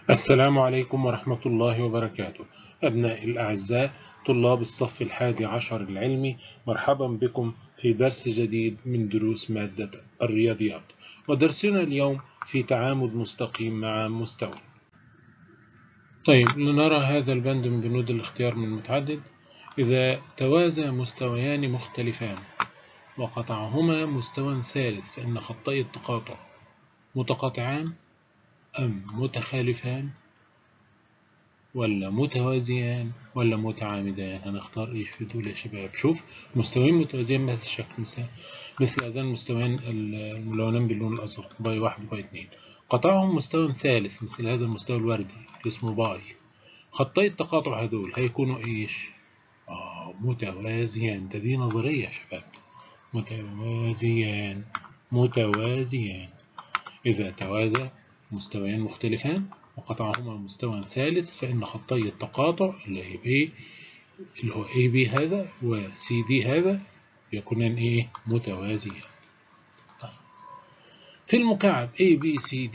السلام عليكم ورحمة الله وبركاته أبنائي الأعزاء طلاب الصف الحادي عشر العلمي مرحبا بكم في درس جديد من دروس مادة الرياضيات ودرسنا اليوم في تعامد مستقيم مع مستوى طيب لنرى هذا البند من بنود الاختيار من متعدد إذا توازى مستويان مختلفان وقطعهما مستوى ثالث فإن خطي التقاطع متقاطعان أم متخالفان ولا متوازيان ولا متعامدان هنختار ايش في دول يا شباب شوف مستويين متوازيين بهذا الشكل مثل مثل هذان المستويين الملونين باللون الازرق باي واحد وباي اتنين قطعهم مستوى ثالث مثل هذا المستوى الوردي اللي اسمه باي خطي التقاطع هذول هيكونوا ايش اه متوازيان ده دي نظرية يا شباب متوازيان متوازيان إذا توازى مستويان مختلفان وقطعهما مستوى ثالث فإن خطي التقاطع اللي هي B اللي هو AB هذا و CD هذا يكونان إيه متوازيان طيب. في المكعب ABCD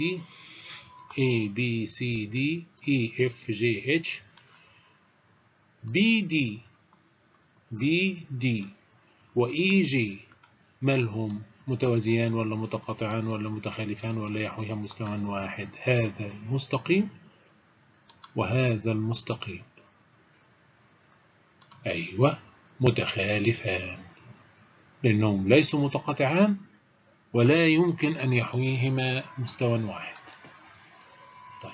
ABCD EFGH BD BD وEG مالهم متوازيان ولا متقاطعان ولا متخالفان ولا يحويها مستوى واحد هذا المستقيم وهذا المستقيم أيوة متخالفان لأنهم ليسوا متقاطعان ولا يمكن أن يحويهما مستوى واحد طيب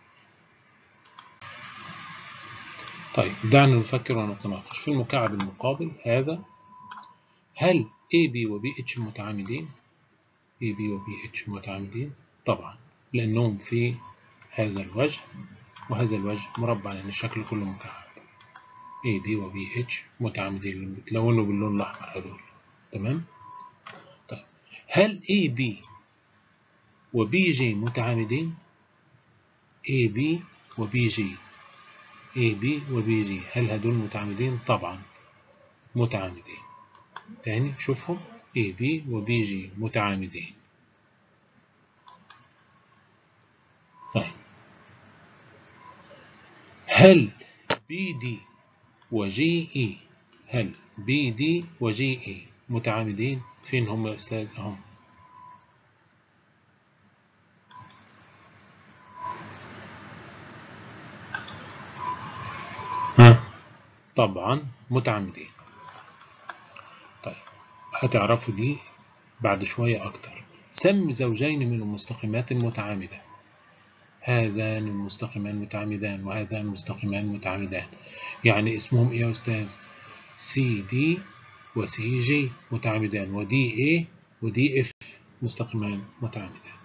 طيب دعنا نفكر ونتناقش في المكعب المقابل هذا هل AB و BH متعامدين AB و BH متعامدين طبعا لأنهم في هذا الوجه وهذا الوجه مربع لأن الشكل كله مكعب AB و BH متعامدين اللي بتلونوا باللون الأحمر هذول تمام طيب هل AB و BG متعامدين AB و BG AB و BG هل هدول متعامدين طبعا متعامدين تاني شوفهم AB و BG متعامدين طيب هل BD و GE هل BD و GE متعامدين فين هم يا أستاذ أهم ها طبعا متعامدين هتعرفوا دي بعد شوية أكتر سم زوجين من المستقيمات المتعامدة هذان المستقيمان متعامدان وهذان المستقيمان متعامدان يعني اسمهم إيه يا أستاذ سي دي وسي جي متعامدان ودي اي ودي اف مستقيمان متعامدان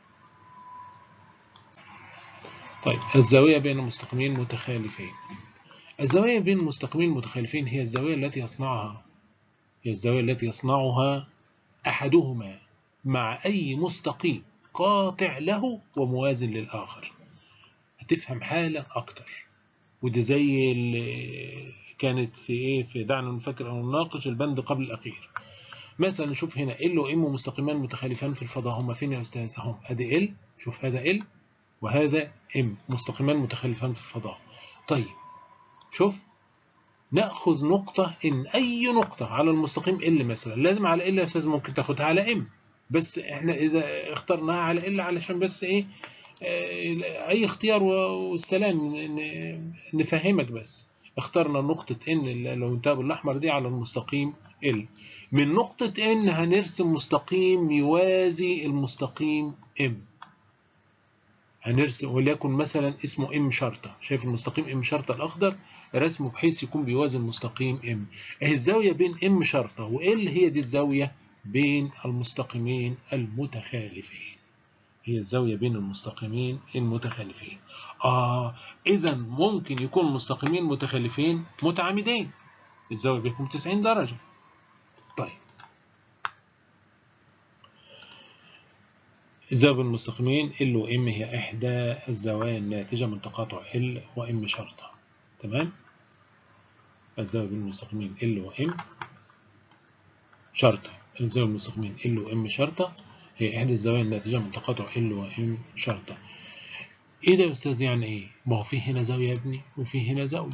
طيب الزاوية بين مستقيمين متخالفين الزاوية بين مستقيمين متخالفين هي الزاوية التي يصنعها هي الزاوية التي يصنعها أحدهما مع أي مستقيم قاطع له وموازن للآخر هتفهم حالا أكتر ودي زي اللي كانت في إيه في دعنا نفكر أو نناقش البند قبل الأخير مثلا نشوف هنا ال وام مستقيمان متخالفان في الفضاء هما فين يا أستاذ أهم أدي ال شوف هذا ال وهذا ام مستقيمان متخالفان في الفضاء طيب شوف ناخذ نقطة إن أي نقطة على المستقيم ال مثلا لازم على ال يا أستاذ ممكن تاخدها على ام بس إحنا إذا اخترناها على ال علشان بس إيه أي اختيار والسلام نفهمك بس اخترنا نقطة ان لو انتهى بالأحمر دي على المستقيم ال من نقطة ان هنرسم مستقيم يوازي المستقيم ام هنرسم وليكن مثلا اسمه ام شرطة شايف المستقيم ام شرطة الأخضر رسمه بحيث يكون بيوازي المستقيم ام اهي الزاوية بين ام شرطة وال هي دي الزاوية بين المستقيمين المتخالفين هي الزاوية بين المستقيمين المتخالفين آه إذا ممكن يكون مستقيمين متخالفين متعامدين الزاوية بيكون 90 درجة طيب الزاوية بين المستقيمين ال و ام هي إحدى الزوايا الناتجة من تقاطع ال و ام شرطة تمام الزاوية بين المستقيمين ال و ام شرطة الزاوية بين المستقيمين ال و ام شرطة هي إحدى الزوايا الناتجة من تقاطع ال و ام شرطة ايه ده يا استاذ يعني ايه ما هو في هنا زاويه يا ابني وفي هنا زاويه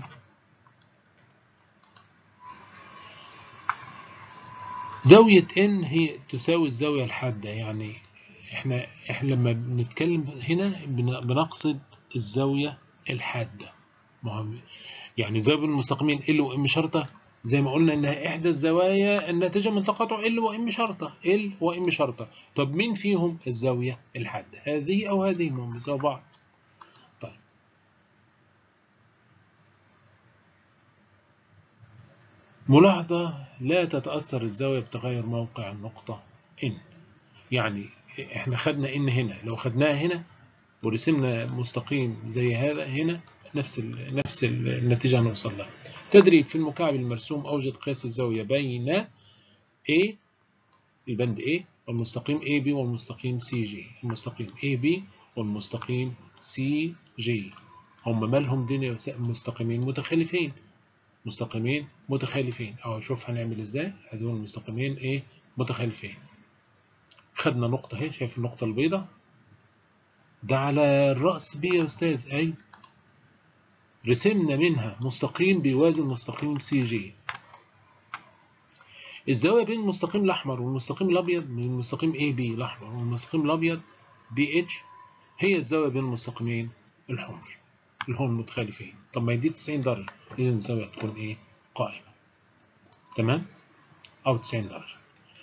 زاويه ان هي تساوي الزاويه الحاده يعني احنا احنا لما بنتكلم هنا بنقصد الزاويه الحاده مهم يعني زاويه المستقيمين ال وام شرطه زي ما قلنا انها احدى الزوايا الناتجه من تقاطع ال وام شرطه ال وام شرطه طب مين فيهم الزاويه الحاده هذه او هذه هم بيساوي بعض طيب ملاحظه لا تتاثر الزاويه بتغير موقع النقطه ان يعني احنا خدنا ان هنا لو خدناها هنا ورسمنا مستقيم زي هذا هنا نفس ال نفس النتيجه هنوصل لها تدريب في المكعب المرسوم أوجد قياس الزاوية بين A البند A والمستقيم AB والمستقيم CG المستقيم AB والمستقيم CG هم مالهم دين مستقيمين متخالفين مستقيمين متخالفين أو شوف هنعمل إزاي هذول المستقيمين إيه متخالفين خدنا نقطة اهي شايف النقطة البيضاء ده على الرأس بي يا أستاذ أي رسمنا منها مستقيم بيوازن مستقيم سي جي الزاوية بين المستقيم الأحمر والمستقيم الأبيض من المستقيم اي بي الأحمر والمستقيم الأبيض بي اتش هي الزاوية بين المستقيمين الحمر اللي هم المتخالفين طب ما دي 90 درجة إذا الزاوية تكون إيه؟ قائمة تمام؟ أو 90 درجة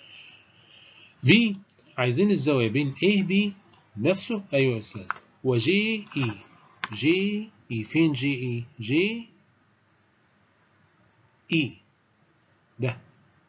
B عايزين الزاوية بين A B نفسه أيوة يا أستاذ وجي إي جي إي فين جي إي؟ جي إي ده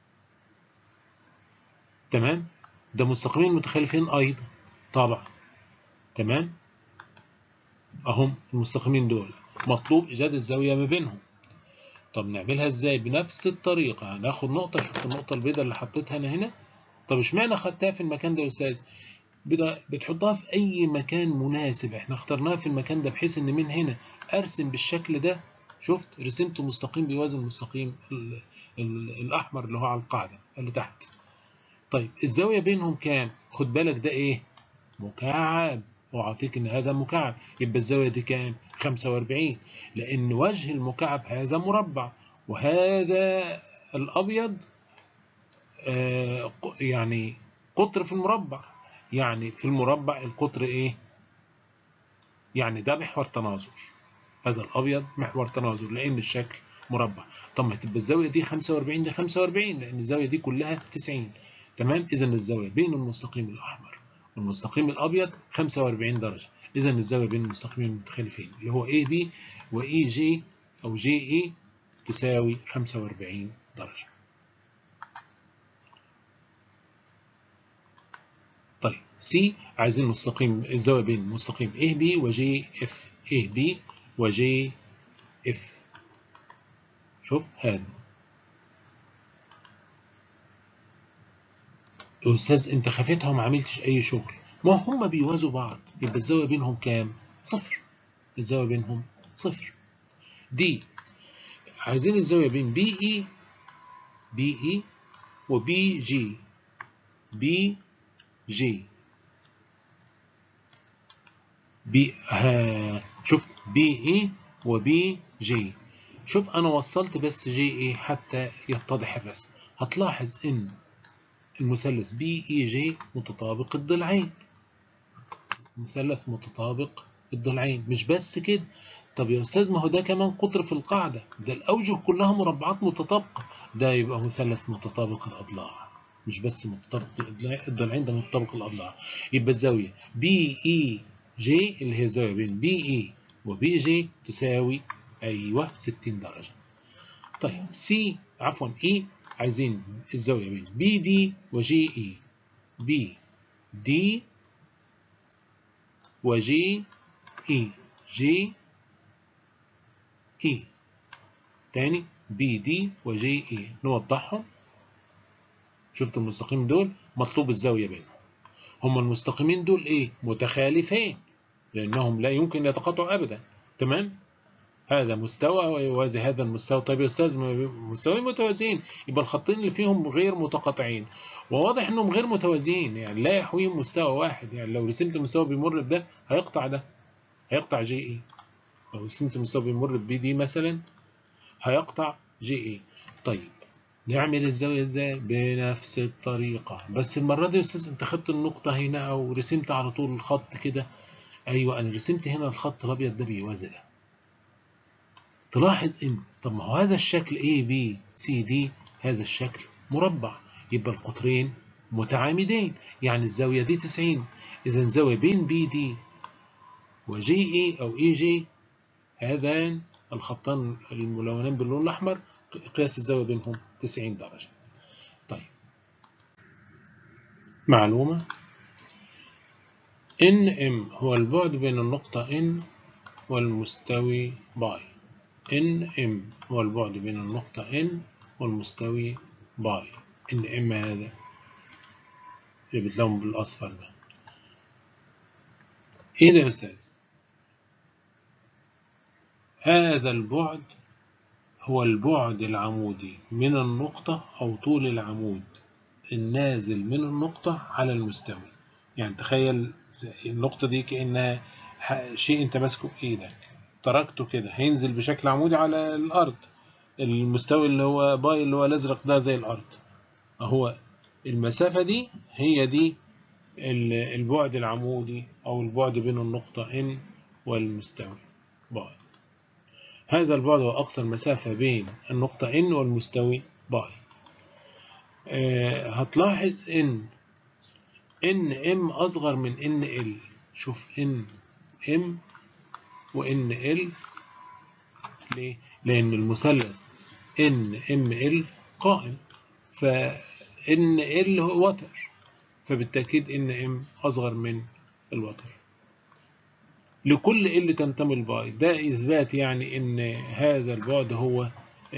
تمام؟ ده مستقيمين متخالفين أيضا طبعا تمام؟ أهم المستقيمين دول مطلوب إيجاد الزاوية ما بينهم طب نعملها إزاي؟ بنفس الطريقة هناخد نقطة شفت النقطة البيضاء اللي حطيتها أنا هنا طب اشمعنى خدتها في المكان ده يا أستاذ؟ بتحطها في أي مكان مناسب احنا اخترناها في المكان ده بحيث إن من هنا أرسم بالشكل ده شفت رسمت مستقيم بيوازن مستقيم ال ال الأحمر اللي هو على القاعدة اللي تحت طيب الزاوية بينهم كام؟ خد بالك ده إيه؟ مكعب وأعطيك إن هذا مكعب يبقى الزاوية دي كام؟ 45 لأن وجه المكعب هذا مربع وهذا الأبيض آه يعني قطر في المربع يعني في المربع القطر ايه يعني ده محور تناظر هذا الابيض محور تناظر لان الشكل مربع طب ما تبقى الزاويه دي 45 دي 45 لان الزاويه دي كلها 90 تمام اذا الزاويه بين المستقيم الاحمر والمستقيم الابيض 45 درجه اذا الزاويه بين المستقيمين المتخالفين اللي هو اي بي واي جي او جي اي تساوي 45 درجه طيب سي عايزين مستقيم الزاوية بين مستقيم اي بي وجي اف اي بي وجي اف شوف هذا يا استاذ انت خفيتها وما عملتش اي شغل ما هم بيوازوا بعض يبقى الزاوية بينهم كام صفر الزاوية بينهم صفر دي عايزين الزاوية بين بي اي بي اي وبي جي بي جي بي ها شفت بي اي وبي جي شوف انا وصلت بس جي اي حتى يتضح الرسم هتلاحظ ان المثلث بي اي جي متطابق الضلعين مثلث متطابق الضلعين مش بس كده طب يا استاذ ما هو ده كمان قطر في القاعده ده الاوجه كلها مربعات متطابقه ده يبقى مثلث متطابق الاضلاع مش بس متطابق الضلعين ده متطابق الاضلاع يبقى الزاويه بي اي جي اللي هي الزاويه بين بي اي وبي جي تساوي ايوه 60 درجه طيب سي عفوا اي عايزين الزاويه بين بي دي وجي اي بي دي وجي اي جي اي تاني بي دي وجي اي نوضحهم شفت المستقيم دول مطلوب الزاوية بينهم هما المستقيمين دول ايه متخالفين لانهم لا يمكن يتقاطعوا ابدا تمام هذا مستوى ويوازي هذا المستوى طيب يا استاذ مستويين متوازيين يبقى الخطين اللي فيهم غير متقاطعين وواضح انهم غير متوازيين يعني لا يحويهم مستوى واحد يعني لو رسمت المستوى بيمر بده هيقطع ده هيقطع جي اي لو رسمت المستوى بيمر ببي دي مثلا هيقطع جي اي طيب نعمل الزاوية ازاي بنفس الطريقة بس المرة دي يا استاذ انت خدت النقطة هنا او رسمت على طول الخط كده ايوه انا رسمت هنا الخط الابيض ده بيوازي ده تلاحظ ان طب ما هو هذا الشكل A B C D هذا الشكل مربع يبقى القطرين متعامدين يعني الزاوية دي 90 إذا زاوية بين بي دي وجي اي أو اي جي هذان الخطان الملونين باللون الأحمر قياس الزاوية بينهم 90 درجة طيب معلومة ان ام هو البعد بين النقطة ان والمستوي باي ان ام هو البعد بين النقطة ان والمستوي باي ان ام هذا اللي بتلون بالاصفر ده ايه ده يا استاذ هذا البعد هو البعد العمودي من النقطة أو طول العمود النازل من النقطة على المستوي يعني تخيل النقطة دي كأنها شيء أنت ماسكه بإيدك تركته كده هينزل بشكل عمودي على الأرض المستوي اللي هو باي اللي هو الأزرق ده زي الأرض هو المسافة دي هي دي البعد العمودي أو البعد بين النقطة N والمستوي باي هذا البعد هو أقصى المسافة بين النقطة N والمستوي باي آه هتلاحظ إن إن M أصغر من إن L شوف إن M وإن L ليه؟ لأن المثلث إن M L قائم فإن L هو وتر فبالتأكيد إن M أصغر من الوتر لكل ال تنتمي الباي ده إثبات يعني إن هذا البعد هو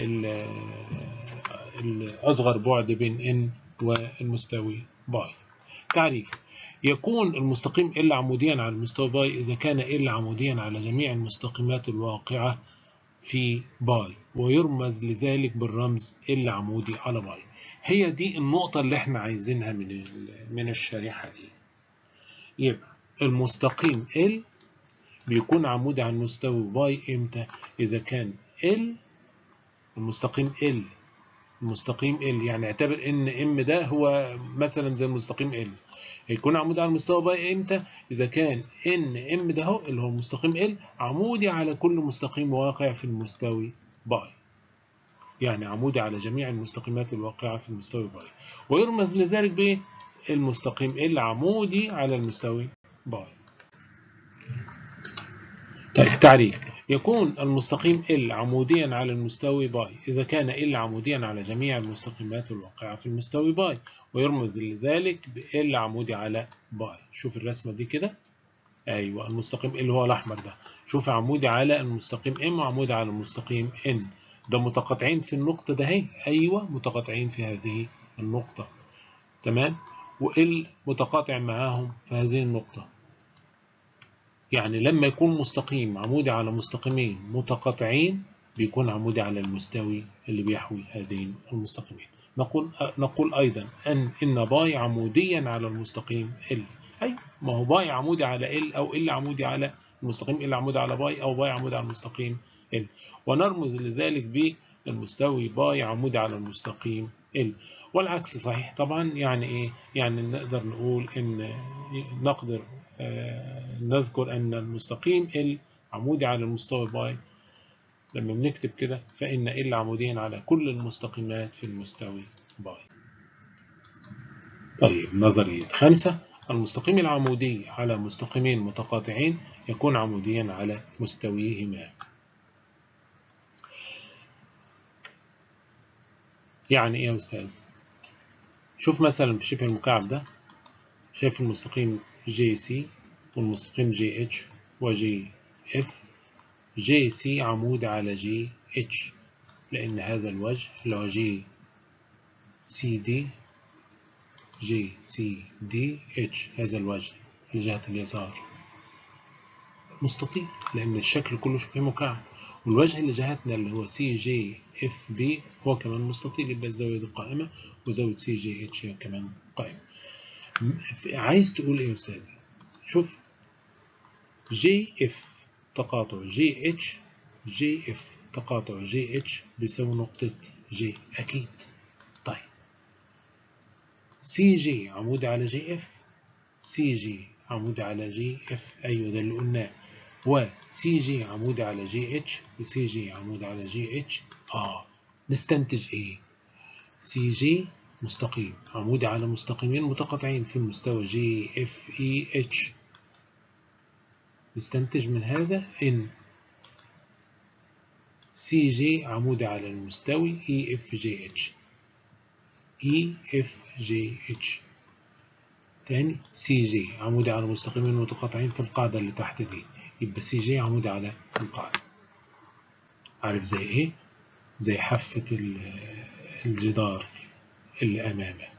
الأصغر بعد بين n والمستوي باي تعريف يكون المستقيم ال عموديا على المستوى باي إذا كان ال عموديا على جميع المستقيمات الواقعة في باي ويرمز لذلك بالرمز ال عمودي على باي هي دي النقطة اللي احنا عايزينها من من الشريحة دي يبقى المستقيم ال بيكون عمودي على المستوى باي امتى اذا كان ال المستقيم ال المستقيم ال يعني اعتبر ان ام ده هو مثلا زي المستقيم ال هيكون عمودي على المستوى باي امتى اذا كان ان ام ده هو اللي هو المستقيم ال عمودي على كل مستقيم واقع في المستوي باي يعني عمودي على جميع المستقيمات الواقعة في المستوي باي ويرمز لذلك بايه المستقيم ال عمودي على المستوي باي طيب تعريف يكون المستقيم ال عموديا على المستوي باي إذا كان ال عموديا على جميع المستقيمات الواقعة في المستوي باي ويرمز لذلك ب عمودي على باي شوف الرسمة دي كده أيوة المستقيم ال هو الأحمر ده شوف عمودي على المستقيم م وعمودي على المستقيم n ده متقاطعين في النقطة ده هي أيوة متقاطعين في هذه النقطة تمام وال متقاطع معاهم في هذه النقطة يعني لما يكون مستقيم عمودي على مستقيمين متقاطعين بيكون عمودي على المستوي اللي بيحوي هذين المستقيمين نقول نقول ايضا ان ان باي عموديا على المستقيم ال اي ما هو باي عمودي على ال او ال عمودي على المستقيم ال عمودي على باي او باي عمودي على المستقيم ال ونرمز لذلك بالمستوي باي عمودي على المستقيم ال والعكس صحيح طبعا يعني ايه يعني نقدر نقول ان نقدر آه نذكر ان المستقيم ال عمودي على المستوى باي لما بنكتب كده فان ال عموديا على كل المستقيمات في المستوي باي طيب نظرية خمسة المستقيم العمودي على مستقيمين متقاطعين يكون عموديا على مستويهما يعني ايه يا استاذ شوف مثلا في شبه المكعب ده شايف المستقيم جي سي والمستقيم جي اتش وجي اف جي سي عمود على جي اتش لأن هذا الوجه اللي هو جي سي دي جي سي دي اتش هذا الوجه لجهة اليسار مستطيل لأن الشكل كله شبه مكعب والوجه اللي جهتنا اللي هو سي جي اف بي هو كمان مستطيل يبقى الزاوية دي قائمة وزاوية سي جي اتش هي كمان قائمة عايز تقول ايه يا استاذي شوف جي اف تقاطع جي اتش جي اف تقاطع جي اتش بيساوي نقطة جي أكيد طيب سي جي عمود على جي اف سي جي عمود على جي اف أيوة ده اللي قلناه و سي جي عمود على جي اتش وسي جي عمود على جي اتش اه نستنتج ايه سي جي مستقيم عمود على مستقيمين متقاطعين في المستوى جي اف اي اتش نستنتج من هذا ان سي جي عمود على المستوي اي اف جي اتش اي اف جي اتش تاني سي جي عمود على مستقيمين متقاطعين في القاعدة اللي تحت دي يبقى سي جي عمود على القاعدة عارف زي ايه زي حافة الجدار اللي امامك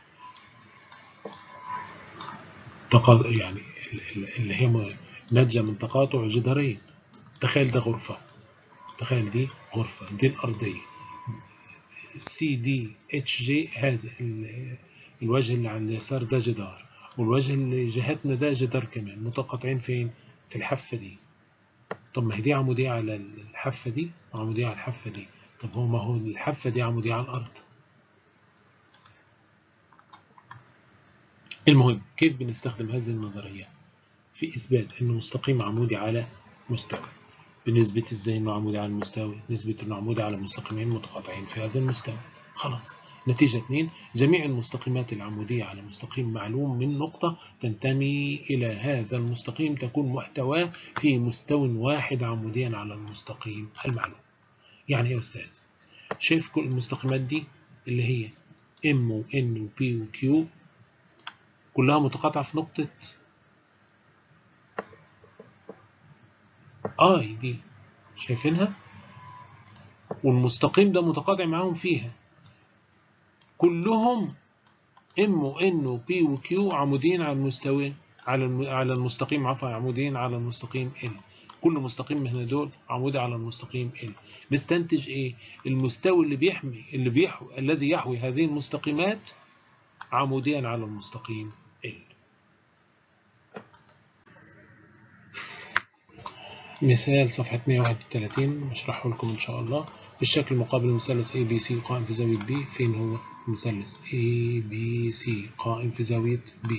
يعني اللي هي ناتجة من تقاطع جدارين تخيل ده غرفة تخيل دي غرفة دي الأرضية سي دي اتش جي هذا الوجه اللي على اليسار ده جدار والوجه اللي جهتنا ده جدار كمان متقاطعين فين في الحافة دي طب ما هي دي عمودية على الحافة دي وعمودية على الحافة دي طب هو ما هو الحافة دي عمودية على الأرض المهم كيف بنستخدم هذه النظرية في إثبات أنه مستقيم عمودي على مستوى بنسبة ازاي انه عمودي على المستوى نسبة انه عمودي على مستقيمين متقاطعين في هذا المستوى خلاص نتيجة 2 جميع المستقيمات العمودية على مستقيم معلوم من نقطة تنتمي إلى هذا المستقيم تكون محتواه في مستوى واحد عموديا على المستقيم المعلوم يعني يا أستاذ شايف كل المستقيمات دي اللي هي M و N و P و Q كلها متقاطعة في نقطة اي دي شايفينها والمستقيم ده متقاطع معاهم فيها كلهم ام وان وبي وكيو عمودين على المستوى على على المستقيم عفوا عمودين على المستقيم ال كل مستقيم من دول عمود على المستقيم ال نستنتج ايه المستوى اللي بيحمي اللي بيحوي الذي يحوي هذه المستقيمات عموديا على المستقيم ال مثال صفحة 131 بشرحه لكم إن شاء الله بالشكل المقابل المثلث ABC قائم في زاوية B فين هو المثلث ABC قائم في زاوية B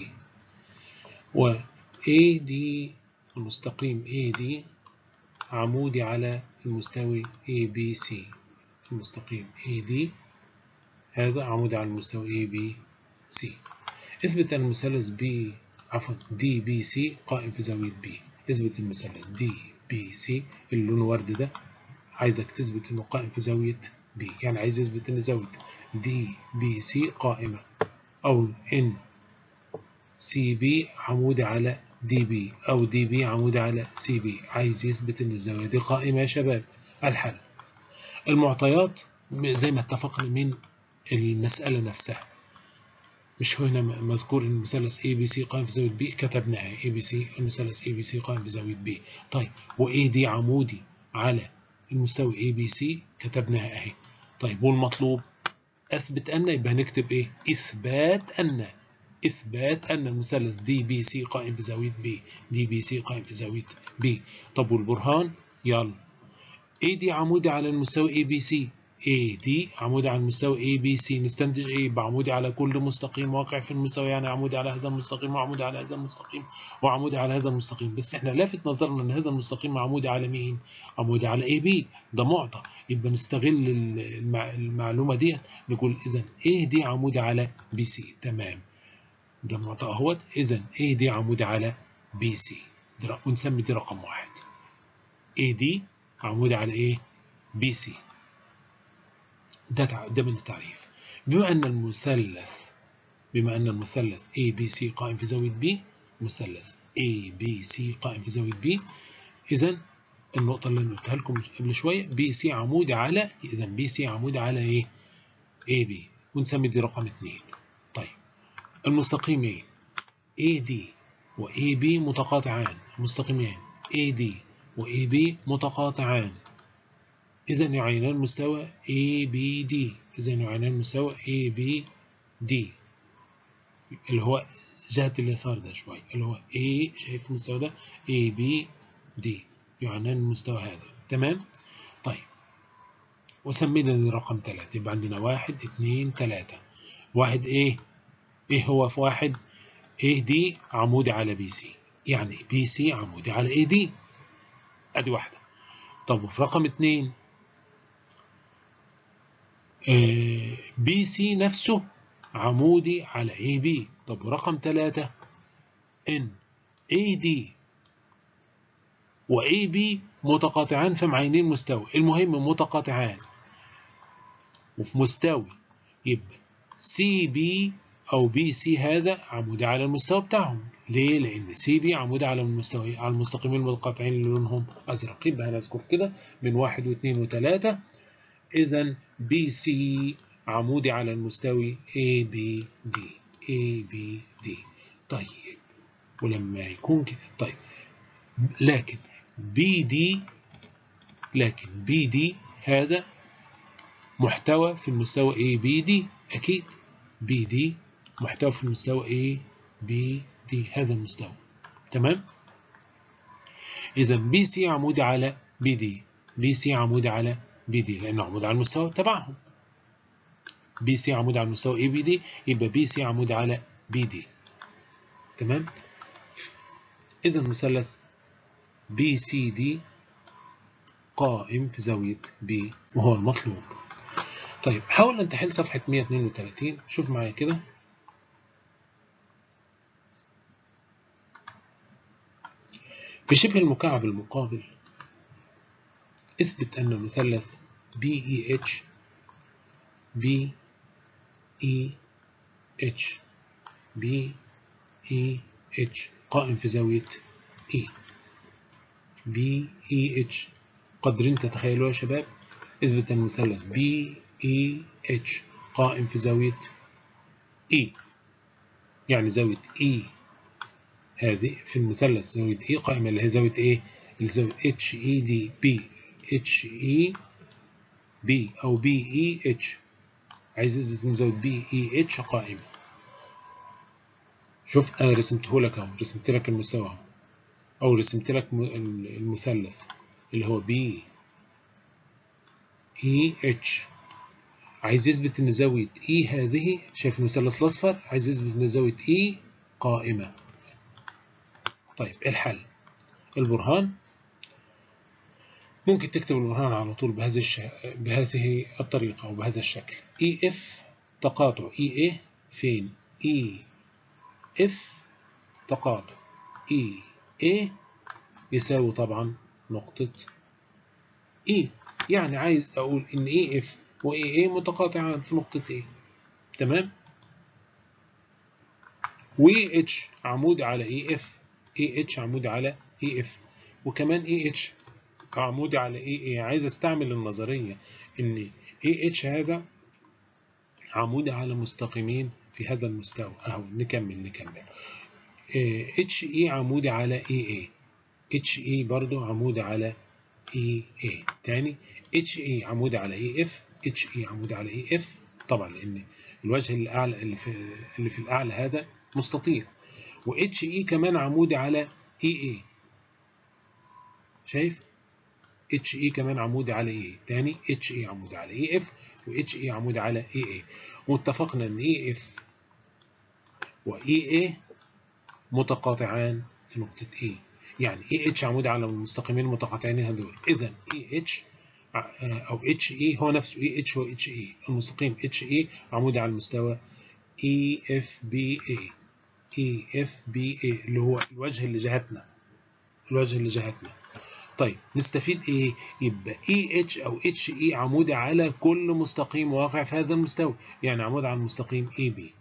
و AD المستقيم AD عمودي على المستوي ABC المستقيم AD هذا عمودي على المستوى ABC اثبت أن المثلث B عفوا DBC قائم في زاوية B اثبت المثلث دي بي سي اللون ورد ده عايزك تثبت انه قائم في زاوية بي يعني عايز يثبت ان زاوية دي بي سي قائمة او ان سي بي عمود على دي بي او دي بي عمود على سي بي عايز يثبت ان الزاوية دي قائمة يا شباب الحل المعطيات زي ما اتفقنا من المسألة نفسها مش هنا مذكور ان المثلث اي بي سي قائم في زاويه بي كتبناها اي بي سي المثلث اي بي سي قائم في زاويه بي طيب واي دي عمودي على المستوى اي بي سي كتبناها اهي طيب والمطلوب اثبت ان يبقى هنكتب ايه اثبات ان اثبات ان المثلث دي بي سي قائم في زاويه بي دي بي سي قائم في زاويه بي طب والبرهان يلا اي دي عمودي على المستوى اي بي سي AD عمودي على المستوى ABC نستنتج ايه بعمودي على كل مستقيم واقع في المستوى يعني عمودي على هذا المستقيم وعمودي على هذا المستقيم وعمودي على هذا المستقيم بس احنا لافت نظرنا ان هذا المستقيم عمودي على مين عمودي على AB ده معطى يبقى نستغل المعلومه ديت نقول اذا AD عمودي على BC تمام ده معطى اهوت اذا AD عمودي على BC ونسمي دي رقم واحد AD عمودي على ايه BC ده ده من التعريف بما أن المثلث بما أن المثلث ABC قائم في زاوية B مثلث ABC قائم في زاوية B إذا النقطة اللي أنا قلتها لكم قبل شوية BC عمودي على إذا BC عمودي على إيه؟ AB ونسمي دي رقم 2 طيب المستقيمين AD و AB متقاطعان مستقيمين AD و AB متقاطعان إذا يعينان مستوى ABD إذا يعينان مستوى ABD اللي هو جهة اليسار ده شوية اللي هو A شايف المستوى ده ABD يعنان المستوى هذا تمام طيب وسمينا دي رقم 3 يبقى عندنا واحد اتنين تلاتة واحد ايه ايه هو في واحد ايه دي عمودي على بي سي يعني بي سي عمودي على ايه دي ادي واحدة طب وفي رقم اتنين آه بي سي نفسه عمودي على اي بي طب ورقم تلاتة ان اي دي واي بي متقاطعان في معينين مستوى المهم متقاطعان وفي مستوي يبقى سي بي او بي سي هذا عمودي على المستوى بتاعهم ليه لان سي بي عمودي على المستوى على المستقيمين المتقاطعين اللي لونهم ازرق يبقى هنذكر كده من واحد واثنين وثلاثة اذا بي سي عمودي على المستوي A B D A B D طيب ولما يكون كده طيب لكن بي دي لكن بي دي هذا محتوى في المستوى A B D أكيد بي دي محتوى في المستوى A B D هذا المستوى تمام إذا بي سي عمودي على بي دي بي سي عمودي على بي دي لأنه عمودي على المستوى تبعهم بي سي عمود على المستوى اي بي دي يبقى بي سي عمود على بي دي تمام إذا المثلث بي سي دي قائم في زاوية بي وهو المطلوب طيب حاول أن تحل صفحة 132 شوف معايا كده في شبه المكعب المقابل اثبت أن المثلث بي اي اتش بي اي اتش بي اي اتش قائم في زاوية اي بي اي اتش قادرين تتخيلوا يا شباب اثبت المثلث بي اي اتش قائم في زاوية اي يعني زاوية اي هذه في المثلث زاوية اي قائمة اللي هي زاوية ايه الزاوية اتش اي دي بي اتش اي بي او بي اي اتش عايز اثبت ان زاوية بي اي اتش قائمة شوف انا رسمته لك اهو رسمت لك المستوى اهو او رسمت لك المثلث اللي هو بي اي اتش عايز يثبت ان زاوية اي هذه شايف المثلث الاصفر عايز يثبت ان زاوية اي قائمة طيب الحل البرهان ممكن تكتب البرهان على طول بهذه الش... بهذه الطريقة أو بهذا الشكل اي اف تقاطع اي ايه فين اي اف تقاطع اي ايه يساوي طبعا نقطة اي يعني عايز اقول ان اي اف واي ايه متقاطعان في نقطة ايه تمام واي اتش عمود على اي اف اي اتش عمود على اي اف وكمان اي اتش عمودي على اي اي عايز استعمل النظرية ان اي اتش هذا عمودي على مستقيمين في هذا المستوى اهو نكمل نكمل اتش اي عمودي على اي اي اتش اي برضو عمودي على اي اي تاني اتش اي عمودي على اي اف اتش اي عمودي على اي اف طبعا لان الوجه الاعلى اللي في اللي في الاعلى هذا مستطيل واتش اي كمان عمودي على اي اي شايف اتش اي كمان عمودي على اي تاني اتش اي عمودي على اي اف واتش اي عمودي على اي اي واتفقنا ان اي اف واي اي متقاطعان في نقطة اي يعني اي اتش عمودي على المستقيمين المتقاطعين هذول اذا اي اتش او اتش اي هو نفسه اي اتش هو اتش اي المستقيم اتش اي عمودي على المستوى اي اف بي اي اي اف بي اي اللي هو الوجه اللي جهتنا الوجه اللي جهتنا طيب نستفيد ايه يبقى اي اتش او اتش اي عمودي على كل مستقيم واقع في هذا المستوى يعني عمود على المستقيم اي بي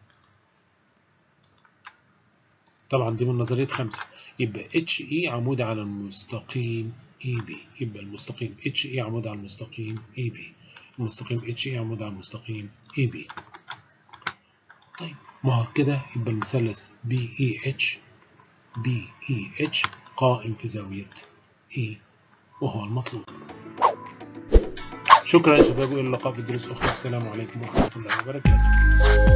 طبعا دي من نظريه خمسه يبقى اتش اي عمود على المستقيم اي بي يبقى المستقيم اتش اي عمود على المستقيم اي بي المستقيم اتش اي عمود على المستقيم اي بي طيب ما هو كده يبقى المثلث بي اي اتش بي اي اتش قائم في زاويه اي وهو المطلوب شكرا يا شباب والى اللقاء في الدروس الاخرى السلام عليكم ورحمه الله وبركاته